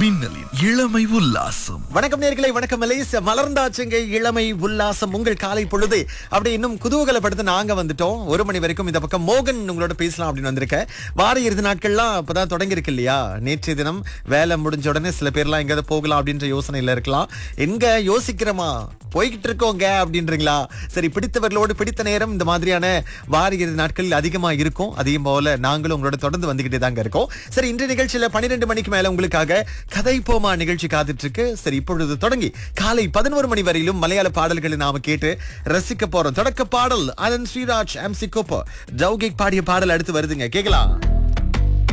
மின்னலின் இளமை உல்லாசம் வணக்கம் நேர்களை வணக்கம் மலேசியா மலர்ந்தாச்சுங்க இளமை உல்லாசம் உங்கள் காலை பொழுது அப்படி இன்னும் குதூகலப்படுத்த நாங்க வந்துட்டோம் ஒரு மணி வரைக்கும் இந்த பக்கம் மோகன் உங்களோட பேசலாம் அப்படின்னு வந்திருக்கேன் வார இறுதி நாட்கள்லாம் இப்பதான் தொடங்கி இருக்கு இல்லையா நேற்றைய தினம் வேலை முடிஞ்ச உடனே சில பேர்லாம் எங்கேயாவது போகலாம் அப்படின்ற யோசனையில இருக்கலாம் எங்க யோசிக்கிறோமா போய்கிட்டு இருக்கோங்க அப்படின்றீங்களா சரி பிடித்தவர்களோடு பிடித்த நேரம் இந்த மாதிரியான வார இறுதி நாட்கள் அதிகமா இருக்கும் அதே போல நாங்களும் உங்களோட தொடர்ந்து வந்துகிட்டே தாங்க இருக்கோம் சரி இன்றைய நிகழ்ச்சியில பன்னிரெண்டு மணிக்கு மேல உங்களுக்காக கதை போமா நிகழ்ச்சி காத்துட்டு இருக்கு சரி இப்பொழுது தொடங்கி காலை பதினோரு மணி வரையிலும் மலையாள பாடல்களை நாம கேட்டு ரசிக்க போறோம் தொடக்க பாடல் அதன் ஸ்ரீராஜ் எம் சி கோப்போ ஜவுகேக் பாடிய பாடல் அடுத்து வருதுங்க கேக்கலாம்